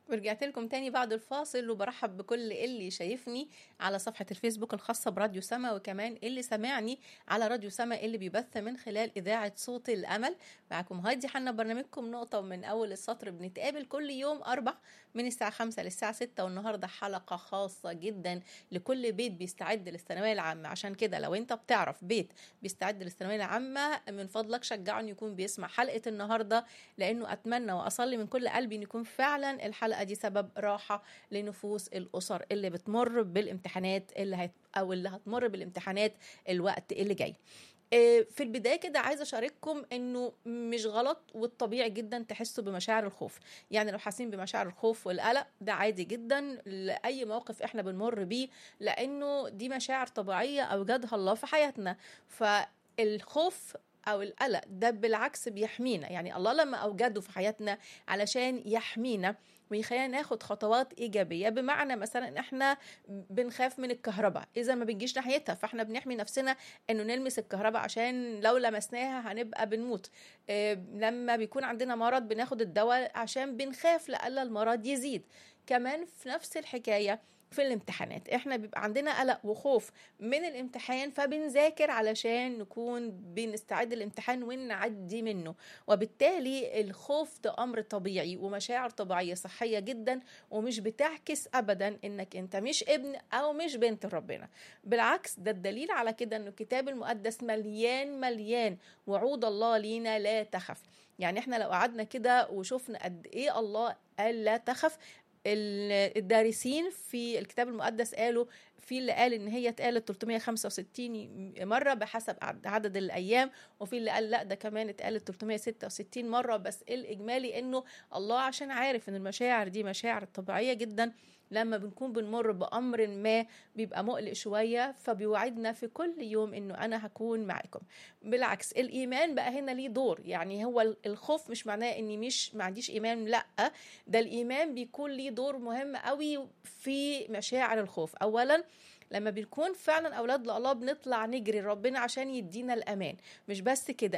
ورجعت لكم تاني بعد الفاصل وبرحب بكل اللي شايفني على صفحة الفيسبوك الخاصة براديو سما وكمان اللي سمعني على راديو سما اللي بيبث من خلال إذاعة صوت الأمل معكم هادي حنا برنامجكم نقطة من أول السطر بنتقابل كل يوم أربع من الساعة خمسة للساعة ستة والنهاردة حلقة خاصة جدا لكل بيت بيستعد للثانوية العامة عشان كده لو أنت بتعرف بيت بيستعد للثانوية العامة من فضلك شجعه إنه يكون بيسمع حلقة النهاردة لأنه أتمنى وأصلي من كل قلبي إن يكون فعلا الحلقة دي سبب راحة لنفوس الأسر اللي بتمر بالامتحانات اللي هت أو اللي هتمر بالامتحانات الوقت اللي جاي في البدايه كده عايزه اشارككم انه مش غلط والطبيعي جدا تحسوا بمشاعر الخوف يعني لو حاسين بمشاعر الخوف والقلق ده عادي جدا لاي موقف احنا بنمر بيه لانه دي مشاعر طبيعيه اوجدها الله في حياتنا فالخوف او القلق ده بالعكس بيحمينا يعني الله لما اوجده في حياتنا علشان يحمينا ويخلينا ناخد خطوات ايجابيه بمعنى مثلا احنا بنخاف من الكهرباء اذا ما بنجيش ناحيتها فاحنا بنحمي نفسنا انه نلمس الكهرباء عشان لو لمسناها هنبقى بنموت إيه لما بيكون عندنا مرض بناخد الدواء عشان بنخاف لألا المرض يزيد كمان في نفس الحكايه في الامتحانات احنا بيبقى عندنا قلق وخوف من الامتحان فبنذاكر علشان نكون بنستعد الامتحان ونعدي منه وبالتالي الخوف ده امر طبيعي ومشاعر طبيعيه صحيه جدا ومش بتعكس ابدا انك انت مش ابن او مش بنت ربنا بالعكس ده الدليل على كده انه الكتاب المقدس مليان مليان وعود الله لينا لا تخف يعني احنا لو قعدنا كده وشفنا قد ايه الله قال لا تخف الدارسين في الكتاب المقدس قالوا في اللي قال ان هي اتقالت 365 مره بحسب عدد الايام وفي اللي قال لا ده كمان اتقالت 366 مره بس الاجمالي انه الله عشان عارف ان المشاعر دي مشاعر طبيعيه جدا لما بنكون بنمر بامر ما بيبقى مقلق شويه فبيوعدنا في كل يوم انه انا هكون معاكم بالعكس الايمان بقى هنا ليه دور يعني هو الخوف مش معناه اني مش ما عنديش ايمان لا ده الايمان بيكون ليه دور مهم قوي في مشاعر الخوف اولا لما بنكون فعلا اولاد لله بنطلع نجري ربنا عشان يدينا الامان مش بس كده